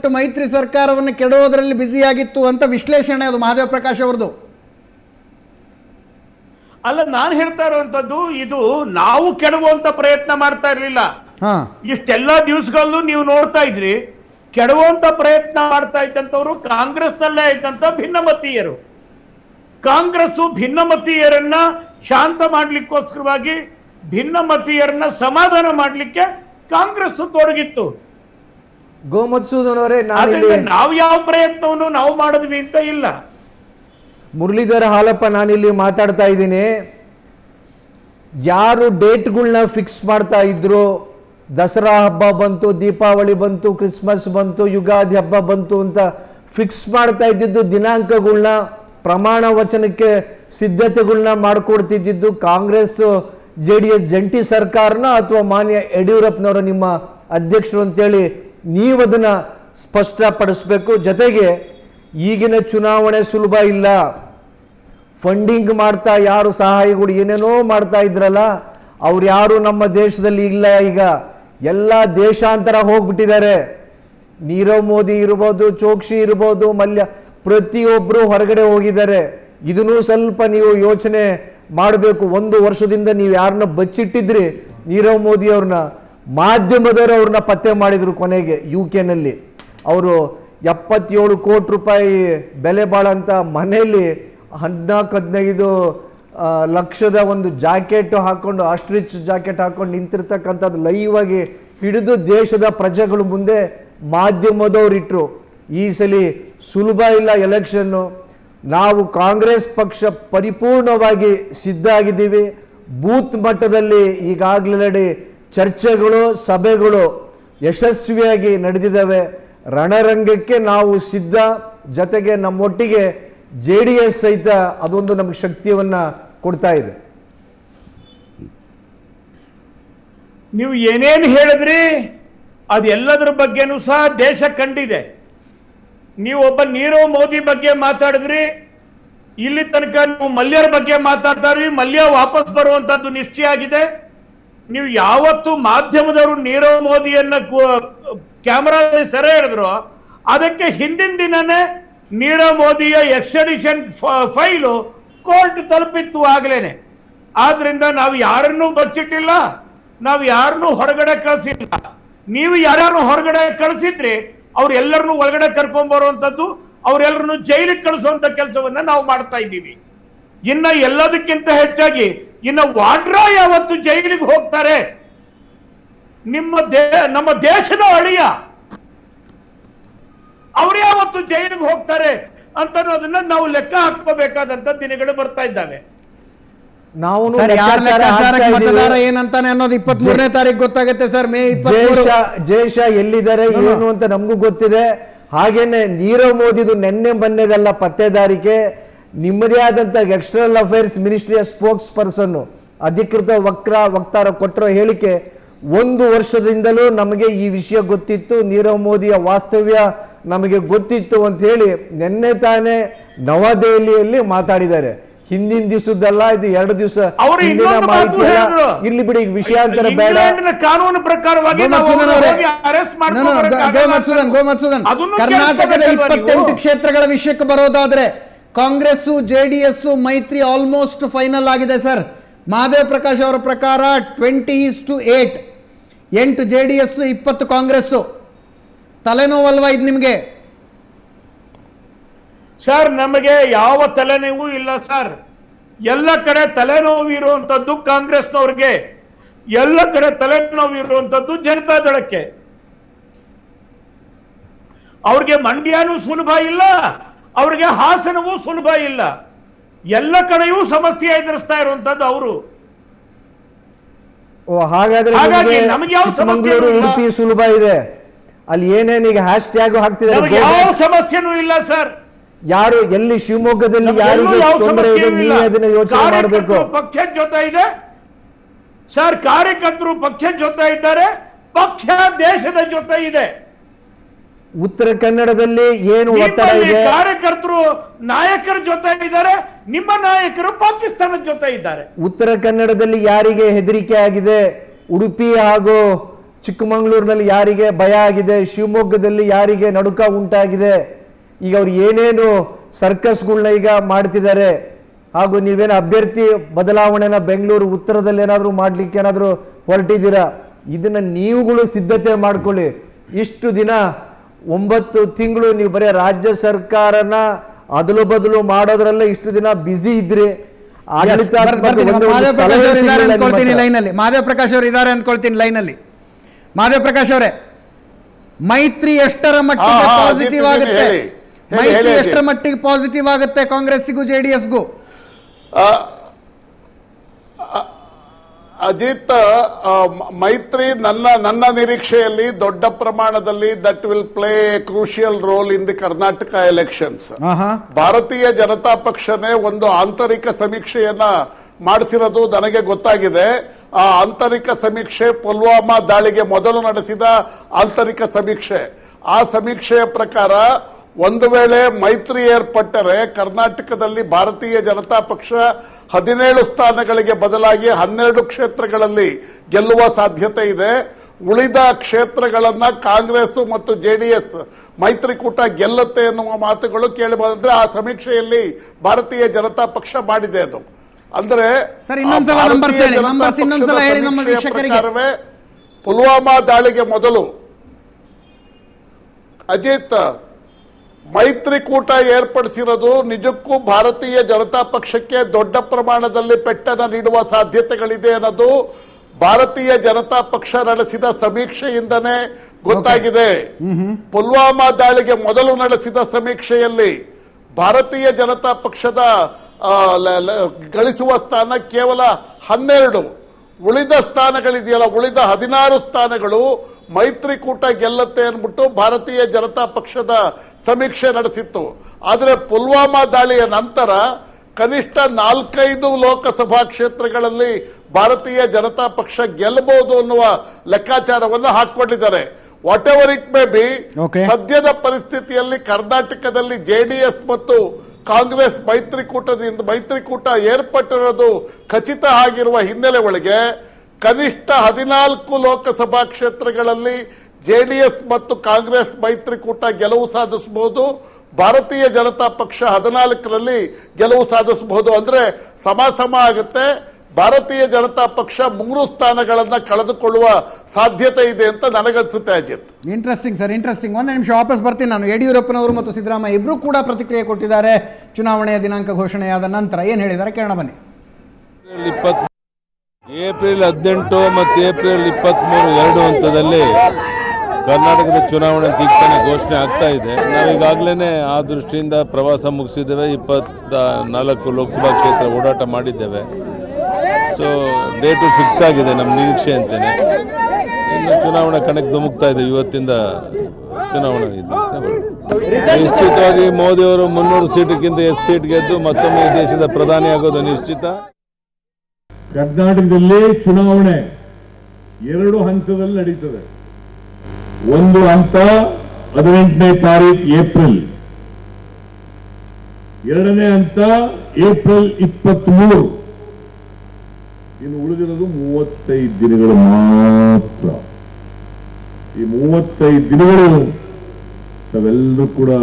ಮೈತ್ರಿ ಸರ್ಕಾರವನ್ನು ಕೆಡೋದ್ರಲ್ಲಿ ಬ್ಯುಸಿಯಾಗಿತ್ತು ಅಂತ ವಿಶ್ಲೇಷಣೆ ಅದು ಮಹಾದೇವ ಪ್ರಕಾಶ್ ಅವ್ರದ್ದು ಅಲ್ಲ ನಾನು ಹೇಳ್ತಾ ಇರುವಂತದ್ದು ಇದು ನಾವು ಕೆಡವುವಂತ ಪ್ರಯತ್ನ ಮಾಡ್ತಾ ಇರ್ಲಿಲ್ಲ ಹಾ ಇಷ್ಟೆಲ್ಲ ದಿವಸಗಳಲ್ಲೂ ನೀವು ನೋಡ್ತಾ ಇದ್ರಿ ಕೆಡವುವಂತ ಪ್ರಯತ್ನ ಮಾಡ್ತಾ ಇದ್ದಂತವ್ರು ಕಾಂಗ್ರೆಸ್ನಲ್ಲೇ ಇದ್ದಂತ ಭಿನ್ನಮತೀಯರು ಕಾಂಗ್ರೆಸ್ ಭಿನ್ನಮತೀಯರನ್ನ ಶಾಂತ ಮಾಡ್ಲಿಕ್ಕೋಸ್ಕರವಾಗಿ ಭಿನ್ನಮತೀಯರನ್ನ ಸಮಾಧಾನ ಮಾಡ್ಲಿಕ್ಕೆ ಕಾಂಗ್ರೆಸ್ ತೊಡಗಿತ್ತು ಗೋಮತ್ಸೂದನ್ ಅವರೇ ನಾನಿಲ್ಲಿ ಆದ್ರಿಂದ ನಾವು ಯಾವ ಪ್ರಯತ್ನವನ್ನು ನಾವು ಮಾಡಿದ್ವಿ ಅಂತ ಇಲ್ಲ ಮುರಳೀಧರ ಹಾಲಪ್ಪ ನಾನಿಲ್ಲಿ ಮಾತಾಡ್ತಾ ಇದ್ದೀನಿ ಯಾರು ಡೇಟ್ಗಳನ್ನ ಫಿಕ್ಸ್ ಮಾಡ್ತಾ ಇದ್ರು ದಸರಾ ಹಬ್ಬ ಬಂತು ದೀಪಾವಳಿ ಬಂತು ಕ್ರಿಸ್ಮಸ್ ಬಂತು ಯುಗಾದಿ ಹಬ್ಬ ಬಂತು ಅಂತ ಫಿಕ್ಸ್ ಮಾಡ್ತಾ ಇದ್ದಿದ್ದು ದಿನಾಂಕಗಳನ್ನ ಪ್ರಮಾಣ ವಚನಕ್ಕೆ ಸಿದ್ಧತೆಗಳನ್ನ ಮಾಡಿಕೊಡ್ತಿದ್ದಿದ್ದು ಕಾಂಗ್ರೆಸ್ ಜೆ ಡಿ ಎಸ್ ಜಂಟಿ ಸರ್ಕಾರನ ಅಥವಾ ಮಾನ್ಯ ಯಡಿಯೂರಪ್ಪನವರ ನಿಮ್ಮ ಅಧ್ಯಕ್ಷರು ಅಂತೇಳಿ ನೀವು ಅದನ್ನ ಸ್ಪಷ್ಟಪಡಿಸ್ಬೇಕು ಜೊತೆಗೆ ಈಗಿನ ಚುನಾವಣೆ ಸುಲಭ ಇಲ್ಲ ಫಂಡಿಂಗ್ ಮಾಡ್ತಾ ಯಾರು ಸಹಾಯಗಳು ಏನೇನೋ ಮಾಡ್ತಾ ಇದ್ರಲ್ಲ ಅವ್ರು ಯಾರು ನಮ್ಮ ದೇಶದಲ್ಲಿ ಇಲ್ಲ ಈಗ ಎಲ್ಲ ದೇಶಾಂತರ ಹೋಗ್ಬಿಟ್ಟಿದ್ದಾರೆ ನೀರವ್ ಮೋದಿ ಇರ್ಬೋದು ಚೋಕ್ಷಿ ಇರ್ಬೋದು ಮಲ್ಯ ಪ್ರತಿಯೊಬ್ಬರು ಹೊರಗಡೆ ಹೋಗಿದ್ದಾರೆ ಇದನ್ನು ಸ್ವಲ್ಪ ನೀವು ಯೋಚನೆ ಮಾಡಬೇಕು ಒಂದು ವರ್ಷದಿಂದ ನೀವು ಯಾರನ್ನ ಬಚ್ಚಿಟ್ಟಿದ್ರಿ ನೀರವ್ ಮೋದಿ ಅವ್ರನ್ನ ಮಾಧ್ಯಮದವರು ಅವ್ರನ್ನ ಪತ್ತೆ ಮಾಡಿದ್ರು ಕೊನೆಗೆ ಯು ಕೆನಲ್ಲಿ ಅವರು ಎಪ್ಪತ್ತೇಳು ಕೋಟಿ ರೂಪಾಯಿ ಬೆಲೆ ಬಾಳಂತ ಮನೆಯಲ್ಲಿ ಹದಿನಾಲ್ಕು ಹದಿನೈದು ಆ, ಲಕ್ಷದ ಒಂದು ಜಾಕೆಟ್ ಹಾಕೊಂಡು ಆಸ್ಟ್ರಿಚ್ ಜಾಕೆಟ್ ಹಾಕೊಂಡು ನಿಂತಿರ್ತಕ್ಕಂಥದ್ದು ಲೈವ್ ಆಗಿ ಹಿಡಿದು ದೇಶದ ಪ್ರಜೆಗಳು ಮುಂದೆ ಮಾಧ್ಯಮದವ್ರು ಇಟ್ರು ಈ ಸಲ ಸುಲಭ ಇಲ್ಲ ಎಲೆಕ್ಷನ್ನು ನಾವು ಕಾಂಗ್ರೆಸ್ ಪಕ್ಷ ಪರಿಪೂರ್ಣವಾಗಿ ಸಿದ್ಧ ಆಗಿದ್ದೀವಿ ಬೂತ್ ಮಟ್ಟದಲ್ಲಿ ಈಗಾಗಲೇ ಚರ್ಚೆಗಳು ಸಭೆಗಳು ಯಶಸ್ವಿಯಾಗಿ ನಡೆದಿದ್ದಾವೆ ರಣರಂಗಕ್ಕೆ ನಾವು ಸಿದ್ಧ ಜೊತೆಗೆ ನಮ್ಮೊಟ್ಟಿಗೆ ಜೆ ಡಿ ಎಸ್ ಸಹಿತ ಅದೊಂದು ನಮಗೆ ಶಕ್ತಿಯನ್ನ ಕೊಡ್ತಾ ಇದೆ ನೀವು ಏನೇನು ಹೇಳಿದ್ರಿ ಅದೆಲ್ಲದ್ರ ಬಗ್ಗೆನೂ ಸಹ ದೇಶ ಕಂಡಿದೆ ನೀವು ಒಬ್ಬ ನೀರವ್ ಮೋದಿ ಬಗ್ಗೆ ಮಾತಾಡಿದ್ರಿ ಇಲ್ಲಿ ತನಕ ನೀವು ಮಲ್ಯರ ಬಗ್ಗೆ ಮಾತಾಡ್ತಾರ್ರಿ ಮಲ್ಯ ವಾಪಸ್ ಬರುವಂತದ್ದು ನಿಶ್ಚಯ ಆಗಿದೆ ನೀವು ಯಾವತ್ತು ಮಾಧ್ಯಮದವರು ನೀರವ್ ಮೋದಿಯನ್ನ ಕ್ಯಾಮರಾದಲ್ಲಿ ಸೆರೆ ಹಿಡಿದ್ರು ಅದಕ್ಕೆ ಹಿಂದಿನ ದಿನನೇ ನೀರವ್ ಮೋದಿಯ ಎಕ್ಸ್ಟ್ರಡಿಷನ್ ಫೈಲು ಕೋರ್ಟ್ ತಲುಪಿತ್ತು ಆಗ್ಲೇನೆ ಆದ್ರಿಂದ ನಾವು ಯಾರನ್ನೂ ಬಚ್ಚಿಟ್ಟಿಲ್ಲ ನಾವು ಯಾರನ್ನೂ ಹೊರಗಡೆ ಕಳಿಸಿಲ್ಲ ನೀವು ಯಾರ್ಯಾರು ಹೊರಗಡೆ ಕಳಿಸಿದ್ರಿ ಅವ್ರೆಲ್ಲರನ್ನೂ ಒಳಗಡೆ ಕರ್ಕೊಂಡ್ ಬರುವಂತದ್ದು ಅವ್ರೆಲ್ಲರನ್ನು ಜೈಲಿಗೆ ಕಳಿಸುವಂತ ಕೆಲಸವನ್ನ ನಾವು ಮಾಡ್ತಾ ಇದ್ದೀವಿ ಇನ್ನ ಎಲ್ಲದಕ್ಕಿಂತ ಹೆಚ್ಚಾಗಿ ಇನ್ನ ವಾಡ್ರಾ ಯಾವತ್ತು ಜೈಲಿಗೆ ಹೋಗ್ತಾರೆ ನಿಮ್ಮ ದೇ ನಮ್ಮ ದೇಶದ ಅಳಿಯ ಅವ್ರು ಯಾವತ್ತು ಜೈಲಿಗೆ ಹೋಗ್ತಾರೆ ಅಂತ ಅನ್ನೋದನ್ನ ನಾವು ಲೆಕ್ಕ ಹಾಕೋಬೇಕಾದಂತ ದಿನಗಳು ಬರ್ತಾ ಇದ್ದಾವೆ ನಾವು ಸರ್ ಯಾರ ಲೆಕ್ಕಾಚಾರಕ್ಕೆ ಮತದಾರ ಏನಂತಾನೆ ಅನ್ನೋದು ಇಪ್ಪತ್ತ್ ಮೂರನೇ ತಾರೀಕು ಗೊತ್ತಾಗುತ್ತೆ ಸರ್ ಮೇ ಇಪ್ಪತ್ಮೂರು ದೇಶ ದೇಶ ಎಲ್ಲಿದ್ದಾರೆ ಏನು ಅಂತ ನಮಗೂ ಗೊತ್ತಿದೆ ಹಾಗೇನೆ ನೀರವ್ ಮೋದಿದು ನೆನ್ನೆ ಮೊನ್ನೆದಲ್ಲ ಪತ್ತೆದಾರಿಕೆ ನಿಮ್ಮದೇ ಆದಂತ ಎಕ್ಸ್ಟರ್ನಲ್ ಅಫೇರ್ಸ್ ಮಿನಿಸ್ಟ್ರಿಯ ಸ್ಪೋಕ್ಸ್ ಪರ್ಸನ್ ಅಧಿಕೃತ ವಕ್ರ ವಕ್ತಾರ ಕೊಟ್ಟಿರೋ ಹೇಳಿಕೆ ಒಂದು ವರ್ಷದಿಂದಲೂ ನಮಗೆ ಈ ವಿಷಯ ಗೊತ್ತಿತ್ತು ನೀರವ್ ಮೋದಿಯ ವಾಸ್ತವ್ಯ ನಮಗೆ ಗೊತ್ತಿತ್ತು ಅಂತ ಹೇಳಿ ನಿನ್ನೆ ತಾನೇ ನವದೆಹಲಿಯಲ್ಲಿ ಮಾತಾಡಿದ್ದಾರೆ ಹಿಂದಿನ ದಿವಸದ್ದಲ್ಲ ಇದು ಎರಡು ದಿವಸ ಅವರು ಹಿಂದಿನ ಇನ್ನೊಂದು ಮಾತು ಮಾಹಿತಿ ಅಲ್ಲ. ಹೇಳಿದ್ರು. ಇರ್ಲಿ ಬಿಡಿ ಈಗ ವಿಷಯಾಂತರ ಬೇಡ ಇಂಗ್ಲೆಂಡ್ನ ಕಾನೂನು ಪ್ರಕಾರವಾಗಿ ನಾವು ಗೋಮತ್ಸೂದನ್ ಅವರೇ ಹೋಗಿ ಅರೆಸ್ಟ್ No, no, no, ಗೋ- ಗೋಮತ್ಸೂದನ್ ಗೋಮತ್ಸೂದನ್ ಕರ್ನಾಟಕದ ಇಪ್ಪತ್ತೆಂಟು ಕ್ಷೇತ್ರಗಳ ವಿಷಯಕ್ಕೆ ಬರೋದಾದ್ರೆ ಕಾಂಗ್ರೆಸ್ ಜೆಡಿಎಸ್ ಮೈತ್ರಿ ಆಲ್ಮೋಸ್ಟ್ ಫೈನಲ್ ಆಗಿದೆ ಸರ್ ಮಹಾದೇವ್ ಪ್ರಕಾಶ್ ಅವರ ಪ್ರಕಾರ ಟ್ವೆಂಟಿ ಈಸ್ ಟು ಏಟ್ ಎಂಟು ಜೆ ಡಿ ಎಸ್ ಇಪ್ಪತ್ತು ಕಾಂಗ್ರೆಸ್ಸು ತಲೆನೋವಲ್ವಾ ಇದು ನಿಮಗೆ ಸರ್ ನಮಗೆ ಯಾವ ತಲೆನೋವು ಇಲ್ಲ ಸರ್ ಎಲ್ಲ ಕಡೆ ತಲೆನೋವು ಇರುವಂತದ್ದು ಕಾಂಗ್ರೆಸ್ನವ್ರಿಗೆ ಎಲ್ಲ ಕಡೆ ತಲೆನೋವು ಇರುವಂತದ್ದು ಜನತಾದಳಕ್ಕೆ ಅವ್ರಿಗೆ ಮಂಡ್ಯನೂ ಸುಲಭ ಇಲ್ಲ ಅವ್ರಿಗೆ ಹಾಸನವೂ ಸುಲಭ ಇಲ್ಲ ಎಲ್ಲ ಕಡೆಯೂ ಸಮಸ್ಯೆ ಎದುರಿಸ್ತಾ ಇರುವಂತದ್ದು ಅವರು ಓ ಹಾಗಾದ್ರೆ ಹಾಗಾಗಿ ನಿಮಗೆ ನಮಗೆ ಯಾವ ಚಿಕ್ಕಮಂಗ್ಳೂರು ಸಮಸ್ಯೆನೂ ಇಲ್ಲ. ಉಡುಪಿ ಸುಲಭ ಇದೆ ಅಲ್ಲಿ ಏನೇನು ಈಗ ಹ್ಯಾಶ್ ಟ್ಯಾಗ್ ಹಾಕ್ತಿದ್ದಾರೆ ನಮಗೆ ಯಾವ ಸಮಸ್ಯೆನೂ ಇಲ್ಲ ಸರ್ ಯಾರು ಎಲ್ಲಿ ಶಿವಮೊಗ್ಗದಲ್ಲಿ ನಮ್ಗೆಲ್ಲೂ ಯಾರಿಗೆ ಯಾವ ತೊಂದರೆ ಇದೆ ಸಮಸ್ಯೆಯೂ ಇಲ್ಲ. ನೀವೇ ಅದನ್ನ ಯೋಚನೆ ಮಾಡಬೇಕು ಕಾರ್ಯಕರ್ತರು ಪಕ್ಷದ ಜೊತೆ ಇದೆ ಸರ್ ಕಾರ್ಯಕರ್ತರು ಪಕ್ಷದ ಜೊತೆ ಇದ್ದಾರೆ ಪಕ್ಷ ದೇಶದ ಜೊತೆ ಇದೆ ಉತ್ತರ ಕನ್ನಡದಲ್ಲಿ ಏನು ಒತ್ತಡ ನಿಮ್ಮಲ್ಲಿ ಇದೆ ಕಾರ್ಯಕರ್ತರು ನಾಯಕರ ಜೊತೆ ಇದ್ದಾರೆ ನಿಮ್ಮ ನಾಯಕರು ಪಾಕಿಸ್ತಾನದ ಜೊತೆ ಇದ್ದಾರೆ ಉತ್ತರ ಕನ್ನಡದಲ್ಲಿ ಯಾರಿಗೆ ಹೆದರಿಕೆ ಆಗಿದೆ ಉಡುಪಿ ಹಾಗೂ ಚಿಕ್ಕಮಗಳೂರಿನಲ್ಲಿ ಯಾರಿಗೆ ಭಯ ಆಗಿದೆ ಶಿವಮೊಗ್ಗದಲ್ಲಿ ಯಾರಿಗೆ ನಡುಕ ಉಂಟಾಗಿದೆ ಈಗ ಅವ್ರು ಏನೇನು ಸರ್ಕಸ್ಗಳನ್ನ ಈಗ ಮಾಡ್ತಿದ್ದಾರೆ ಹಾಗೂ ನೀವೇನು ಅಭ್ಯರ್ಥಿ ಬದಲಾವಣೆನ ಬೆಂಗಳೂರು ಉತ್ತರದಲ್ಲಿ ಏನಾದರೂ ಮಾಡ್ಲಿಕ್ಕೆ ಏನಾದರೂ ಹೊರಟಿದ್ದೀರಾ ಇದನ್ನ ನೀವುಗಳು ಸಿದ್ಧತೆ ಮಾಡ್ಕೊಳ್ಳಿ ಇಷ್ಟು ದಿನ ಒಂಬತ್ತು ತಿಂಗಳು ನೀವು ಬರೀ ರಾಜ್ಯ ಸರ್ಕಾರನ ಅದಲು ಬದಲು ಮಾಡೋದ್ರಲ್ಲೇ ಇಷ್ಟು ದಿನ ಬ್ಯುಸಿ ಇದ್ರಿ ಆಡಳಿತಾತ್ಮಕ ಬರ್ತೀನಿ. ಒಂದು ಮಾಧವ ಪ್ರಕಾಶ್ ಸಲಹೆ ಅವರು ಇದ್ದಾರೆ ಸಿಗ್ಲಿಲ್ಲ ನಿಮ್ಮ ಅನ್ಕೊಳ್ತೀನಿ ಹತ್ರ. ಲೈನಲ್ಲಿ ಮಾಧವ ಪ್ರಕಾಶ್ ಅವರು ಇದ್ದಾರೆ ಅನ್ಕೊಳ್ತೀನಿ ಲೈನಲ್ಲಿ ಮಾಧವ ಪ್ರಕಾಶ್ ಅವರೇ ಮೈತ್ರಿ ಎಷ್ಟರ ಮಟ್ಟಿಗೆ ಹಾ, ಹಾ, ಪಾಸಿಟಿವ್ ಅಜಿತ್ ಆಗುತ್ತೆ ಹೇಳಿ. ಹೇಳಿ, ಮೈತ್ರಿ ಹೇಳಿ, ಎಷ್ಟರ ಅಜಿತ್. ಮಟ್ಟಿಗೆ ಪಾಸಿಟಿವ್ ಆಗುತ್ತೆ ಕಾಂಗ್ರೆಸ್ಸಿಗೂ ಜೆಡಿಎಸ್ಗೂ ಆ, ಅ- ಅಜಿತ್ ಆ, ಮ- ಮೈತ್ರಿ ನನ್ನ ನನ್ನ ನಿರೀಕ್ಷೆಯಲ್ಲಿ ದೊಡ್ಡ ಪ್ರಮಾಣದಲ್ಲಿ that will play crucial role in the Karnataka elections ಆಹಾ ಭಾರತೀಯ ಜನತಾ ಪಕ್ಷನೇ ಒಂದು ಆಂತರಿಕ ಸಮೀಕ್ಷೆಯನ್ನ ಮಾಡಿಸಿರೋದು ನನಗೆ ಗೊತ್ತಾಗಿದೆ ಆ ಆಂತರಿಕ ಸಮೀಕ್ಷೆ ಪುಲ್ವಾಮಾ ದಾಳಿಗೆ ಮೊದಲು ನಡೆಸಿದ ಆಂತರಿಕ ಸಮೀಕ್ಷೆ ಆ ಸಮೀಕ್ಷೆಯ ಪ್ರಕಾರ ಒಂದು ವೇಳೆ ಮೈತ್ರಿ ಏರ್ಪಟ್ಟರೆ ಕರ್ನಾಟಕದಲ್ಲಿ ಭಾರತೀಯ ಜನತಾ ಪಕ್ಷ ಹದಿನೇಳು ಸ್ಥಾನಗಳಿಗೆ ಬದಲಾಗಿ ಹನ್ನೆರಡು ಕ್ಷೇತ್ರಗಳಲ್ಲಿ ಗೆಲ್ಲುವ ಸಾಧ್ಯತೆ ಇದೆ ಉಳಿದ ಕ್ಷೇತ್ರಗಳನ್ನ ಕಾಂಗ್ರೆಸ್ ಮತ್ತು ಜೆಡಿಎಸ್ ಮೈತ್ರಿಕೂಟ ಗೆಲ್ಲುತ್ತೆ ಎನ್ನುವ ಮಾತುಗಳು ಕೇಳಿ ಬಂದ್ರೆ ಆ ಸಮೀಕ್ಷೆಯಲ್ಲಿ ಭಾರತೀಯ ಜನತಾ ಪಕ್ಷ ಮಾಡಿದೆ ಅದು ಅಂದ್ರೆ ಸರ್, ಇನ್ನೊಂದ್ಸಲ ಆ numbers ಭಾರತೀಯ ಹೇಳಿ, ಜನತಾ numbers ಇನ್ನೊಂದ್ಸಲ ಪಕ್ಷದ ಹೇಳಿ ನಮ್ಮ ಸಮೀಕ್ಷೆಯ ವೀಕ್ಷಕರಿಗೆ. ಪ್ರಕಾರವೇ ಪುಲ್ವಾಮಾ ದಾಳಿಗೆ ಮೊದಲು ಅಜಿತ್ ಮೈತ್ರಿಕೂಟ ಏರ್ಪಡಿಸಿರೋದು ನಿಜಕ್ಕೂ ಭಾರತೀಯ ಜನತಾ ಪಕ್ಷಕ್ಕೆ ದೊಡ್ಡ ಪ್ರಮಾಣದಲ್ಲಿ ಪೆಟ್ಟನ ನೀಡುವ ಸಾಧ್ಯತೆಗಳಿದೆ ಅನ್ನೋದು ಭಾರತೀಯ ಜನತಾ ಪಕ್ಷ ನಡೆಸಿದ ಸಮೀಕ್ಷೆಯಿಂದನೇ ಗೊತ್ತಾಗಿದೆ ಪುಲ್ವಾಮಾ ದಾಳಿಗೆ ಮೊದಲು ನಡೆಸಿದ ಸಮೀಕ್ಷೆಯಲ್ಲಿ ಭಾರತೀಯ ಜನತಾ ಪಕ್ಷದ ಆ, ಲ- ಲ- ಗಳಿಸುವ ಸ್ಥಾನ ಕೇವಲ ಹನ್ನೆರಡು ಉಳಿದ ಸ್ಥಾನಗಳಿದೆಯಲ್ಲ ಉಳಿದ ಹದಿನಾರು ಸ್ಥಾನಗಳು ಮೈತ್ರಿಕೂಟ ಗೆಲ್ಲತ್ತೆ ಅನ್ಬಿಟ್ಟು ಭಾರತೀಯ ಜನತಾ ಪಕ್ಷದ ಸಮೀಕ್ಷೆ ನಡೆಸಿತ್ತು ಆದರೆ ಪುಲ್ವಾಮಾ ದಾಳಿಯ ನಂತರ ಕನಿಷ್ಠ ನಾಲ್ಕೈದು ಲೋಕಸಭಾ ಕ್ಷೇತ್ರಗಳಲ್ಲಿ ಭಾರತೀಯ ಜನತಾ ಪಕ್ಷ ಗೆಲ್ಲಬಹುದು ಅನ್ನುವ ಲೆಕ್ಕಾಚಾರವನ್ನು ಹಾಕೊಂಡಿದ್ದಾರೆ whatever it may be Okay. ಸದ್ಯದ ಪರಿಸ್ಥಿತಿಯಲ್ಲಿ ಕರ್ನಾಟಕದಲ್ಲಿ ಜೆಡಿಎಸ್ ಮತ್ತು ಕಾಂಗ್ರೆಸ್ ಮೈತ್ರಿಕೂಟದಿಂದ ಮೈತ್ರಿಕೂಟ ಏರ್ಪಟ್ಟಿರೋದು ಖಚಿತ ಆಗಿರುವ ಹಿನ್ನೆಲೆ ಒಳಗೆ ಕನಿಷ್ಠ ಹದಿನಾಲ್ಕು ಲೋಕಸಭಾ ಕ್ಷೇತ್ರಗಳಲ್ಲಿ ಜೆಡಿಎಸ್ ಮತ್ತು ಕಾಂಗ್ರೆಸ್ ಮೈತ್ರಿಕೂಟ ಗೆಲುವು ಸಾಧಿಸಬಹುದು ಭಾರತೀಯ ಜನತಾ ಪಕ್ಷ ಹದಿನಾಲ್ಕರಲ್ಲಿ ಗೆಲುವು ಸಾಧಿಸಬಹುದು ಅಂದ್ರೆ ಸಮ ಸಮ ಆಗುತ್ತೆ ಭಾರತೀಯ ಜನತಾ ಪಕ್ಷ ಮೂರು ಸ್ಥಾನಗಳನ್ನ ಕಳೆದುಕೊಳ್ಳುವ ಸಾಧ್ಯತೆ ಇದೆ ಅಂತ ನನಗನ್ಸುತ್ತೆ ಅಜಿತ್ ಇಂಟ್ರೆಸ್ಟಿಂಗ್ ಸರ್ ಇಂಟ್ರೆಸ್ಟಿಂಗ್ ಒಂದು ನಿಮಿಷ ವಾಪಸ್ ಬರ್ತೀನಿ ನಾನು ಯಡಿಯೂರಪ್ಪನವರು ಮತ್ತು ಸಿದ್ದರಾಮಯ್ಯ ಇಬ್ಬರು ಕೂಡ ಪ್ರತಿಕ್ರಿಯೆ ಕೊಟ್ಟಿದ್ದಾರೆ ಚುನಾವಣೆಯ ದಿನಾಂಕ ಘೋಷಣೆಯಾದ ನಂತರ ಏನು ಹೇಳಿದ್ದಾರೆ ಕೇಳೋಣ ಬನ್ನಿ ಏಪ್ರಿಲ್ ಇಪ್ಪತ್ತ್ ಏಪ್ರಿಲ್ ಹದಿನೆಂಟು ಮತ್ತು ಏಪ್ರಿಲ್ ಇಪ್ಪತ್ತ್ಮೂರು ಎರಡು ಹಂತದಲ್ಲಿ ಕರ್ನಾಟಕದ ಚುನಾವಣೆ ದಿಗ್ತಾನೆ ಘೋಷಣೆ ಆಗ್ತಾ ಇದೆ ನಾವೀಗಾಗಲೇ ಆ ದೃಷ್ಟಿಯಿಂದ ಪ್ರವಾಸ ಮುಗಿಸಿದ್ದೇವೆ ಇಪ್ಪತ್ತ ನಾಲ್ಕು ಲೋಕಸಭಾ ಕ್ಷೇತ್ರ ಓಡಾಟ ಮಾಡಿದ್ದೇವೆ ಸೊ ಡೇಟು ಫಿಕ್ಸ್ ಆಗಿದೆ ನಮ್ಮ ನಿರೀಕ್ಷೆ ಅಂತೇನೆ ಇನ್ನು ಚುನಾವಣಾ ಕಣಕ್ಕೆ ಧುಮುಕ್ತಾ ಇದೆ ಇವತ್ತಿಂದ ಚುನಾವಣಾ ಇದೆ ನಿಶ್ಚಿತವಾಗಿ ಮೋದಿಯವರು ಮುನ್ನೂರು ಸೀಟಿಗಿಂತ ಹೆಚ್ಚು ಸೀಟ್ ಗೆದ್ದು ಮತ್ತೊಮ್ಮೆ ಈ ದೇಶದ ಪ್ರಧಾನಿ ಆಗೋದು ನಿಶ್ಚಿತ ಕರ್ನಾಟಕದಲ್ಲಿ ಚುನಾವಣೆ ಎರಡು ಹಂತದಲ್ಲಿ ನಡೀತದೆ ಒಂದು ಹಂತ ಹದಿನೆಂಟನೇ ತಾರೀಕು ಏಪ್ರಿಲ್ ಎರಡನೇ ಹಂತ ಏಪ್ರಿಲ್ ಇಪ್ಪತ್ಮೂರು ಇನ್ನು ಉಳಿದಿರೋದು ಮೂವತ್ತೈದು ದಿನಗಳು ಮಾತ್ರ ಈ ಮೂವತ್ತೈದು ದಿನಗಳು ನಾವೆಲ್ಲರೂ ಕೂಡ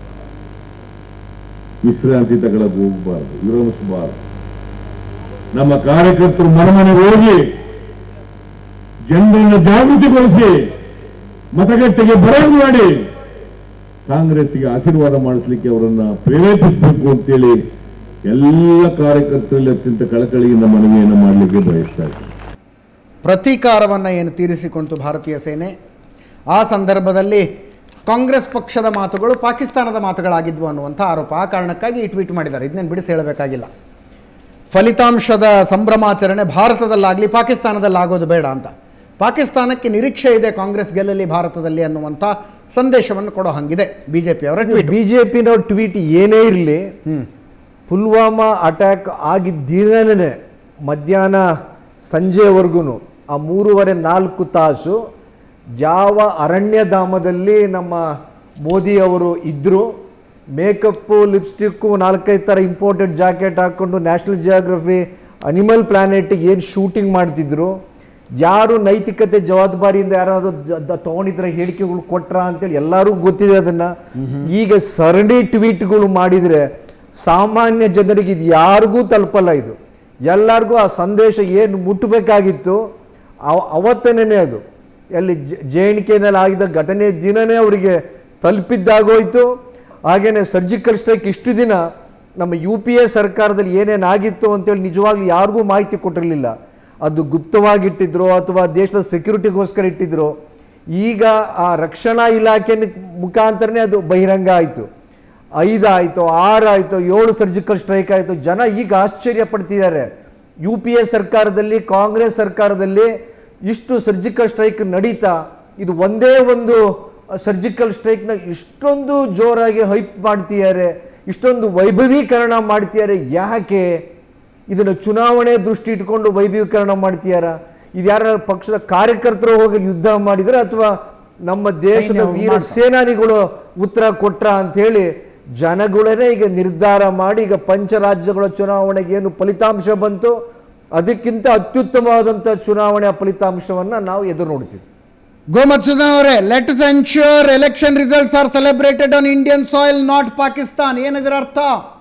ವಿಶ್ರಾಂತಿ ತಗೊಳಕ್ ಹೋಗ್ಬಾರ್ದು ವಿರಮಿಸಬಾರ್ದು ನಮ್ಮ ಕಾರ್ಯಕರ್ತರು ಮನೆ ಮನೆಗೆ ಹೋಗಿ ಜನರನ್ನು ಜಾಗೃತಿಗೊಳಿಸಿ ಮತಗಟ್ಟೆಗೆ ಬರೋದು ಮಾಡಿ ಕಾಂಗ್ರೆಸ್ಗೆ ಆಶೀರ್ವಾದ ಮಾಡಿಸ್ಲಿಕ್ಕೆ ಅವರನ್ನ ಪ್ರೇರೇಪಿಸಬೇಕು ಅಂತೇಳಿ ಎಲ್ಲ ಕಾರ್ಯಕರ್ತರಲ್ಲಿ ಅತ್ಯಂತ ಕಳಕಳಿಯಿಂದ ಮನವಿಯನ್ನು ಮಾಡಲಿಕ್ಕೆ ಬಯಸ್ತಾ ಇದ್ದಾರೆ ಪ್ರತೀಕಾರವನ್ನು ಏನು ತೀರಿಸಿಕೊಂಡಿತು ಭಾರತೀಯ ಸೇನೆ ಆ ಸಂದರ್ಭದಲ್ಲಿ ಕಾಂಗ್ರೆಸ್ ಪಕ್ಷದ ಮಾತುಗಳು ಪಾಕಿಸ್ತಾನದ ಮಾತುಗಳಾಗಿದ್ವು ಅನ್ನುವಂಥ ಆರೋಪ ಆ ಕಾರಣಕ್ಕಾಗಿ ಈ ಟ್ವೀಟ್ ಮಾಡಿದ್ದಾರೆ ಇದನ್ನೇನು ಬಿಡಿಸಿ ಹೇಳಬೇಕಾಗಿಲ್ಲ ಫಲಿತಾಂಶದ ಸಂಭ್ರಮಾಚರಣೆ ಭಾರತದಲ್ಲಾಗಲಿ ಪಾಕಿಸ್ತಾನದಲ್ಲಾಗೋದು ಬೇಡ ಅಂತ ಪಾಕಿಸ್ತಾನಕ್ಕೆ ನಿರೀಕ್ಷೆ ಇದೆ ಕಾಂಗ್ರೆಸ್ ಗೆಲ್ಲಲಿ ಭಾರತದಲ್ಲಿ ಅನ್ನುವಂಥ ಸಂದೇಶವನ್ನು ಕೊಡೋ ಹಂಗಿದೆ ಬಿ ಜೆ ಪಿಯವರ ಟ್ವೀಟ್ ಬಿಜೆಪಿನವ್ರ ಟ್ವೀಟ್ ಏನೇ ಇರಲಿ ಪುಲ್ವಾಮಾ ಅಟ್ಯಾಕ್ ಆಗಿದ್ದಿನೇ ಮಧ್ಯಾಹ್ನ ಸಂಜೆವರೆಗೂ ಆ ಮೂರುವರೆ ನಾಲ್ಕು ತಾಸು ಯಾವ ಅರಣ್ಯಧಾಮದಲ್ಲಿ ನಮ್ಮ ಮೋದಿ ಅವರು ಇದ್ದರು ಮೇಕಪ್ಪು ಲಿಪ್ಸ್ಟಿಕ್ಕು ನಾಲ್ಕೈದು ಥರ ಇಂಪೋರ್ಟೆಡ್ ಜಾಕೆಟ್ ಹಾಕ್ಕೊಂಡು ನ್ಯಾಷನಲ್ ಜಿಯೋಗ್ರಫಿ ಅನಿಮಲ್ ಪ್ಲಾನೆಟ್ಗೆ ಏನು ಶೂಟಿಂಗ್ ಮಾಡ್ತಿದ್ರು ಯಾರು ನೈತಿಕತೆ ಜವಾಬ್ದಾರಿಯಿಂದ ಯಾರಾದ್ರು ಜ- ದ- ತಗೊಂಡಿದ್ರೆ ಹೇಳಿಕೆಗಳು ಕೊಟ್ರ ಅಂತೇಳಿ ಎಲ್ಲರೂ ಗೊತ್ತಿದೆ ಅದನ್ನ ಈಗ ಸರಣಿ ಟ್ವೀಟ್ಗಳು ಮಾಡಿದ್ರೆ ಸಾಮಾನ್ಯ ಜನರಿಗೆ ಇದು ಯಾರಿಗೂ ತಲುಪಲ್ಲ ಇದು ಎಲ್ಲರಿಗೂ ಆ ಸಂದೇಶ ಏನು ಮುಟ್ಟಬೇಕಾಗಿತ್ತು ಅವ- ಅವತ್ತೇನೆ ಅದು ಎಲ್ಲಿ ಜೆ ಎನ್ ಕೆನಲ್ಲಿ ಆಗಿದ್ದ ಘಟನೆ ದಿನನೇ ಅವರಿಗೆ ತಲುಪಿದ್ದಾಗೋಯ್ತು ಹಾಗೇನೆ ಸರ್ಜಿಕಲ್ ಸ್ಟ್ರೈಕ್ ಇಷ್ಟು ದಿನ ನಮ್ಮ ಯು ಪಿ ಎ ಸರ್ಕಾರದಲ್ಲಿ ಏನೇನಾಗಿತ್ತು ಅಂತೇಳಿ ನಿಜವಾಗ್ಲೂ ಯಾರಿಗೂ ಮಾಹಿತಿ ಕೊಟ್ಟಿರಲಿಲ್ಲ ಅದು ಗುಪ್ತವಾಗಿಟ್ಟಿದ್ರು ಅಥವಾ ದೇಶದ ಸೆಕ್ಯೂರಿಟಿಗೋಸ್ಕರ ಇಟ್ಟಿದ್ರು ಈಗ ಆ ರಕ್ಷಣಾ ಇಲಾಖೆ ಮುಖಾಂತರನೇ ಅದು ಬಹಿರಂಗ ಆಯಿತು ಐದಾಯಿತು ಆರಾಯಿತು ಏಳು ಸರ್ಜಿಕಲ್ ಸ್ಟ್ರೈಕ್ ಆಯಿತು ಜನ ಈಗ ಆಶ್ಚರ್ಯ ಪಡ್ತಿದ್ದಾರೆ ಯು ಪಿ ಎ ಸರ್ಕಾರದಲ್ಲಿ ಕಾಂಗ್ರೆಸ್ ಸರ್ಕಾರದಲ್ಲಿ ಇಷ್ಟು ಸರ್ಜಿಕಲ್ ಸ್ಟ್ರೈಕ್ ನಡೀತಾ ಇದು ಒಂದೇ ಒಂದು ಸರ್ಜಿಕಲ್ ಸ್ಟ್ರೈಕ್ನ ಇಷ್ಟೊಂದು ಜೋರಾಗಿ ಹೈಪ್ ಮಾಡ್ತಿದ್ದಾರೆ ಇಷ್ಟೊಂದು ವೈಭವೀಕರಣ ಮಾಡ್ತಿದ್ದಾರೆ ಯಾಕೆ ಇದನ್ನು ಚುನಾವಣೆ ದೃಷ್ಟಿ ಇಟ್ಕೊಂಡು ವೈಭವೀಕರಣ ಮಾಡ್ತಿಯಾರ ಇದು ಯಾರ ಪಕ್ಷದ ಕಾರ್ಯಕರ್ತರು ಹೋಗಿ ಯುದ್ಧ ಮಾಡಿದ್ರೆ ಅಥವಾ ನಮ್ಮ ದೇಶದ ಸೈನ್ಯವು ವೀರ ಮಾಡ್ತಾರೆ. ಸೇನಾನಿಗಳು ಉತ್ತರ ಕೊಟ್ರ ಅಂತ ಹೇಳಿ ಜನಗಳೇ ಈಗ ನಿರ್ಧಾರ ಮಾಡಿ ಈಗ ಪಂಚರಾಜ್ಯಗಳ ಚುನಾವಣೆಗೆ ಏನು ಫಲಿತಾಂಶ ಬಂತು ಅದಕ್ಕಿಂತ ಅತ್ಯುತ್ತಮವಾದಂಥ ಚುನಾವಣೆಯ ಫಲಿತಾಂಶವನ್ನ ನಾವು ಎದುರು ನೋಡ್ತೀವಿ ಗೋ ಮಧುಸೂದನ್ ಅವರೇ let's ensure election results are celebrated on Indian soil not Pakistan ಏನಿದ್ರ ಅರ್ಥ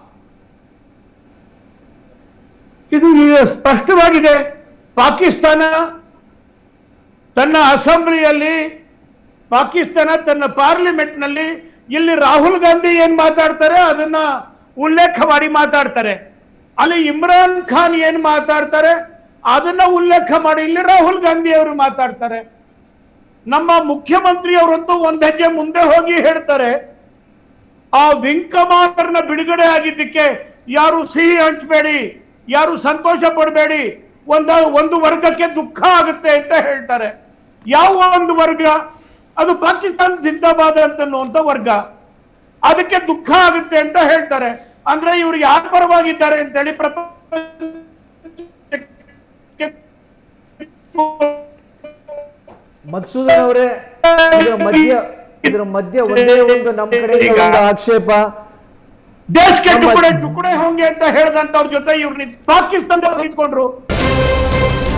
ಇದು ಈಗ ಸ್ಪಷ್ಟವಾಗಿದೆ ಪಾಕಿಸ್ತಾನ ತನ್ನ ಅಸೆಂಬ್ಲಿಯಲ್ಲಿ ಪಾಕಿಸ್ತಾನ ತನ್ನ ಪಾರ್ಲಿಮೆಂಟ್ನಲ್ಲಿ ಇಲ್ಲಿ ರಾಹುಲ್ ಗಾಂಧಿ ಏನ್ ಮಾತಾಡ್ತಾರೆ ಅದನ್ನ ಉಲ್ಲೇಖ ಮಾಡಿ ಮಾತಾಡ್ತಾರೆ ಅಲ್ಲಿ ಇಮ್ರಾನ್ ಖಾನ್ ಏನ್ ಮಾತಾಡ್ತಾರೆ ಅದನ್ನ ಉಲ್ಲೇಖ ಮಾಡಿ ಇಲ್ಲಿ ರಾಹುಲ್ ಗಾಂಧಿ ಅವರು ಮಾತಾಡ್ತಾರೆ ನಮ್ಮ ಮುಖ್ಯಮಂತ್ರಿಯವರಂತೂ ಒಂದ್ ಹೆಜ್ಜೆ ಮುಂದೆ ಹೋಗಿ ಹೇಳ್ತಾರೆ ಆ ವಿಂಗ್ ಕಮಾಂಡರ್ನ ಬಿಡುಗಡೆ ಆಗಿದ್ದಕ್ಕೆ ಯಾರು ಸಿಹಿ ಹಂಚಬೇಡಿ ಯಾರು ಸಂತೋಷ ಪಡಬೇಡಿ ಒಂದ ಒಂದು ವರ್ಗಕ್ಕೆ ದುಃಖ ಆಗುತ್ತೆ ಅಂತ ಹೇಳ್ತಾರೆ ಯಾವ ಒಂದು ವರ್ಗ ಅದು ಪಾಕಿಸ್ತಾನ ಜಿಂದಾಬಾದ್ ಅಂತನ್ನುವಂತ ವರ್ಗ ಅದಕ್ಕೆ ದುಃಖ ಆಗುತ್ತೆ ಅಂತ ಹೇಳ್ತಾರೆ ಅಂದ್ರೆ ಇವ್ರು ಯಾರ ಪರವಾಗಿದ್ದಾರೆ ಅಂತೇಳಿ ಪ್ರಪಂಚಕ್ಕೆ ಮಧುಸೂದನ್ ಅವರೇ ಇದರ ಮಧ್ಯ ಇದರ ಮಧ್ಯ ಒಂದೇ ಒಂದು ನಮ್ಮ ಕಡೆಯಿಂದ ಒಂದು ಆಕ್ಷೇಪ ದೇಶಕ್ಕೆ ನಮ್ಮ- ಟುಕಡೆ ಟುಕಡೆ ಹೋಂಗೆ ಅಂತ ಹೇಳ್ದಂತವ್ರ ಜೊತೆ ಇವ್ರು ಪಾಕಿಸ್ತಾನದವ್ರು ನಿಂತ್ಕೊಂಡ್ರು